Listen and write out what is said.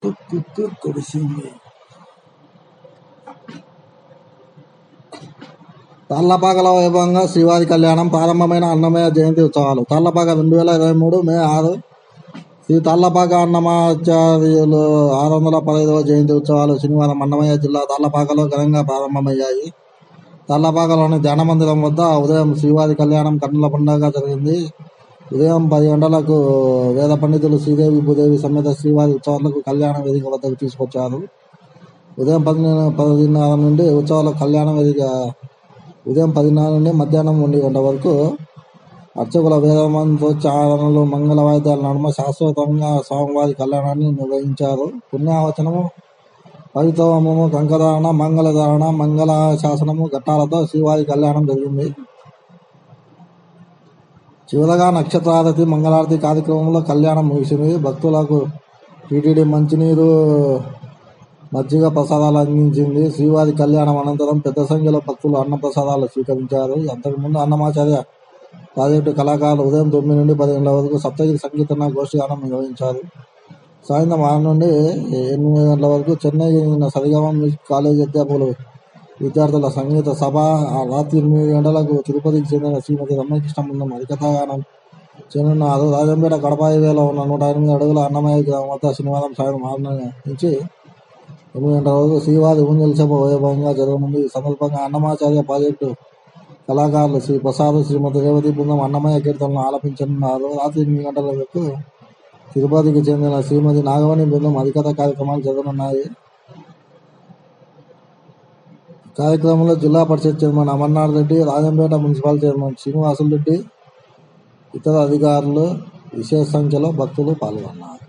తుత్తు కురిసింది తాళ్లపాకల వైభవంగా శ్రీవారి కళ్యాణం ప్రారంభమైన అన్నమయ్య జయంతి ఉత్సవాలు తాళ్లపాక రెండు వేల ఇరవై మూడు మే ఆరు శ్రీ తాళ్లపాక అన్నమాచార్యులు ఆరు వందల పదహైదవ జయంతి ఉత్సవాలు శనివారం అన్నమయ్య జిల్లా తాళ్లపాకలో ఘనంగా ప్రారంభమయ్యాయి తాళ్లపాకలోని ధ్యాన మందిరం వద్ద ఉదయం శ్రీవారి కళ్యాణం కన్నుల పండుగ జరిగింది ఉదయం పది గంటలకు వేద పండితులు శ్రీదేవి భూదేవి సమేత శ్రీవారి ఉత్సవాలకు కళ్యాణ వేదిక వద్దకు తీసుకొచ్చారు ఉదయం పది పదిన్నర నుండి ఉత్సవాల కళ్యాణ వేదిక ఉదయం పదిన్నర నుండి మధ్యాహ్నం ఒంటి గంట వరకు అర్చకుల వేదమంత్రోచ్చారణలు మంగళ వాయిద్యాల నడుమ శాశ్వతంగా స్వామివారి కళ్యాణాన్ని నిర్వహించారు పుణ్యావచనము పవిత్రవము కంకధారణ మంగళధారణ మంగళ శాసనము ఘట్టాలతో శ్రీవారి కళ్యాణం జరిగింది చివరగా నక్షత్రారతి మంగళారతి కార్యక్రమంలో కళ్యాణం ముగిసింది భక్తులకు టీటీడీ మంచినీరు మజ్జిగ ప్రసాదాలు అందించింది శ్రీవారి కళ్యాణం అనంతరం పెద్ద సంఖ్యలో భక్తులు అన్న ప్రసాదాలు స్వీకరించారు అంతకుముందు అన్నమాచార్య ప్రాజెక్టు కళాకారులు ఉదయం తొమ్మిది నుండి పది గంటల వరకు సప్తగిరి సంగీతన గోష్ఠిగానం నిర్వహించారు సాయంత్రం ఆరు నుండి ఎనిమిది గంటల వరకు చెన్నై చెందిన సరిగమ మ్యూజిక్ కాలేజ్ అధ్యాపకులు విద్యార్థుల సంగీత సభ ఆ రాత్రి ఎనిమిది గంటలకు తిరుపతికి చెందిన శ్రీమతి రమ్యకృష్ణ బృందం హరికథాగానం చేయనున్నారు రాజంపేట కడప హైవేలో ఉన్న నూట ఎనిమిది అడుగుల అన్నమయ్య గ్రామం వద్ద శనివారం సాయంత్రం ఆరు నుంచి ఎనిమిది గంటల వరకు శ్రీవారి ఊంజల్ సభ వైభవంగా జరగనుంది ఈ సందర్భంగా అన్నమాచార్య ప్రాజెక్టు కళాకారులు శ్రీ ప్రసాద్ శ్రీమతి రేవతి బృందం అన్నమయ్య కీర్తనలు ఆలపించనున్నారు రాత్రి ఎనిమిది గంటల వరకు తిరుపతికి చెందిన శ్రీమతి నాగవణి బృందం హరికథ కార్యక్రమాలు జరగనున్నాయి కార్యక్రమంలో జిల్లా పరిషత్ chairman Amarnath Reddy Rajampet municipal chairman Srinivasulu Reddy ఇతర అధికారులు విశేష సంఖ్యలో భక్తులు పాల్గొన్నారు